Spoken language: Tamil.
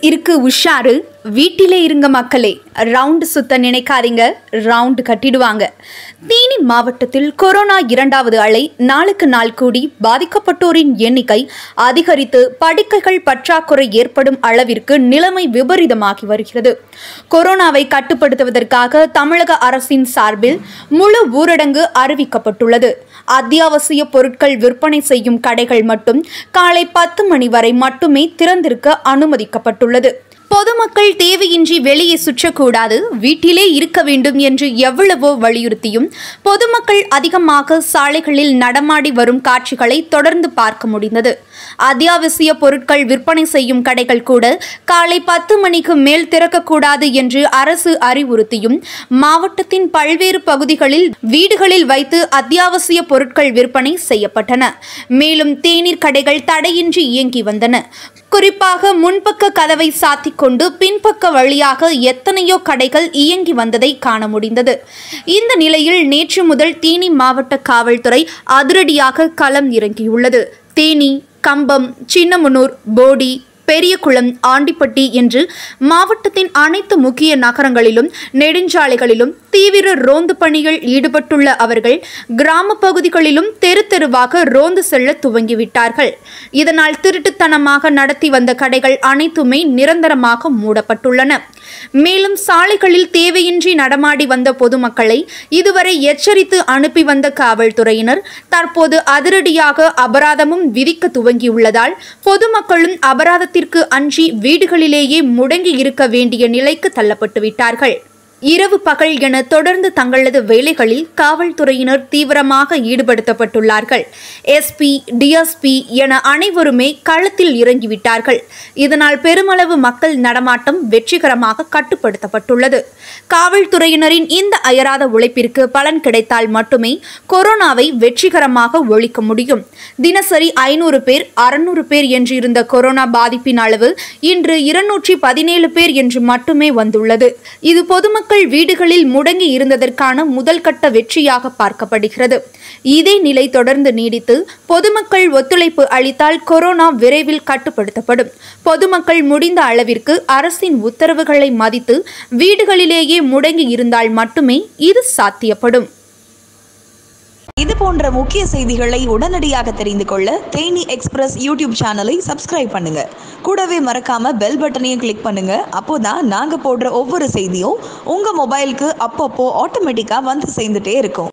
இருக்கு உஷாரு வீட்டிலே இருங்க மக்களே ரவுண்டு சுத்த நினைக்காதீங்க ரவுண்டு கட்டிடுவாங்க தேனி மாவட்டத்தில் கொரோனா இரண்டாவது அலை நாளுக்கு நாள் கூடி பாதிக்கப்பட்டோரின் எண்ணிக்கை அதிகரித்து படுக்கைகள் பற்றாக்குறை ஏற்படும் அளவிற்கு நிலைமை விபரீதமாகி வருகிறது கொரோனாவை கட்டுப்படுத்துவதற்காக தமிழக அரசின் சார்பில் முழு ஊரடங்கு அறிவிக்கப்பட்டுள்ளது அத்தியாவசிய பொருட்கள் விற்பனை செய்யும் கடைகள் மட்டும் காலை பத்து மணி வரை மட்டுமே திறந்திருக்க அனுமதிக்கப்பட்டுள்ளது பொதுமக்கள் தேவையின்றி வெளியே சுற்றக்கூடாது வீட்டிலே இருக்க வேண்டும் என்று எவ்வளவோ வலியுறுத்தியும் பொதுமக்கள் அதிகமாக சாலைகளில் நடமாடி வரும் காட்சிகளை தொடர்ந்து பார்க்க முடிந்தது அத்தியாவசிய பொருட்கள் விற்பனை செய்யும் கடைகள் கூட காலை பத்து மணிக்கு மேல் திறக்கக்கூடாது என்று அரசு அறிவுறுத்தியும் மாவட்டத்தின் பல்வேறு பகுதிகளில் வீடுகளில் வைத்து அத்தியாவசிய பொருட்கள் விற்பனை செய்யப்பட்டன மேலும் தேநீர் கடைகள் தடையின்றி இயங்கி வந்தன குறிப்பாக முன்பக்க கதவை சாத்திக் கொண்டு பின்பக்க வழியாக எத்தனையோ கடைகள் இயங்கி வந்ததை காண முடிந்தது இந்த நிலையில் நேற்று முதல் தேனி மாவட்ட காவல்துறை அதிரடியாக களம் இறங்கியுள்ளது தேனி கம்பம் சின்னமனூர் போடி பெரியகுளம் ஆண்டிப்பட்டி என்று மாவட்டத்தின் அனைத்து முக்கிய நகரங்களிலும் நெடுஞ்சாலைகளிலும் தீவிர ரோந்து பணியில் ஈடுபட்டுள்ள அவர்கள் கிராம பகுதிகளிலும் தெரு தெருவாக ரோந்து செல்ல துவங்கிவிட்டார்கள் இதனால் திருட்டுத்தனமாக நடத்தி வந்த கடைகள் அனைத்துமே நிரந்தரமாக மூடப்பட்டுள்ளன மேலும் சாலைகளில் தேவையின்றி நடமாடி வந்த பொதுமக்களை இதுவரை எச்சரித்து அனுப்பி வந்த காவல்துறையினர் தற்போது அதிரடியாக அபராதமும் விதிக்க துவங்கியுள்ளதால் பொதுமக்களும் அபராதத்திற்கு அஞ்சி வீடுகளிலேயே முடங்கி இருக்க வேண்டிய நிலைக்கு தள்ளப்பட்டு விட்டார்கள் இரவு பகல் என தொடர்ந்து தங்களது வேலைகளில் காவல்துறையினர் தீவிரமாக ஈடுபடுத்தப்பட்டுள்ளார்கள் எஸ்பி டிஎஸ்பி என அனைவருமே களத்தில் இறங்கிவிட்டார்கள் இதனால் பெருமளவு மக்கள் நடமாட்டம் வெற்றிகரமாக கட்டுப்படுத்தப்பட்டுள்ளது காவல்துறையினரின் இந்த அயராத உழைப்பிற்கு பலன் கிடைத்தால் மட்டுமே கொரோனாவை வெற்றிகரமாக ஒழிக்க முடியும் தினசரி ஐநூறு பேர் அறுநூறு பேர் என்று இருந்த கொரோனா பாதிப்பின் அளவு இன்று இருநூற்றி பதினேழு பேர் என்று மட்டுமே வந்துள்ளது இது பொதுமக்கள் மக்கள் வீடுகளில் முடங்கி இருந்ததற்கான முதல் கட்ட வெற்றியாக பார்க்கப்படுகிறது இதே நிலை தொடர்ந்து நீடித்து பொதுமக்கள் ஒத்துழைப்பு அளித்தால் கொரோனா விரைவில் கட்டுப்படுத்தப்படும் பொதுமக்கள் முடிந்த அளவிற்கு அரசின் உத்தரவுகளை மதித்து வீடுகளிலேயே முடங்கி இருந்தால் மட்டுமே இது சாத்தியப்படும் இது போன்ற முக்கிய செய்திகளை உடனடியாக தெரிந்து கொள்ள தேனி எக்ஸ்பிரஸ் யூடியூப் சேனலை சப்ஸ்கிரைப் பண்ணுங்க கூடவே மறக்காம பெல் பட்டனையும் கிளிக் பண்ணுங்க அப்போதான் நாங்க போடுற ஒவ்வொரு செய்தியும் உங்க மொபைலுக்கு அப்பப்போ ஆட்டோமேட்டிக்கா வந்து சேர்ந்துட்டே இருக்கும்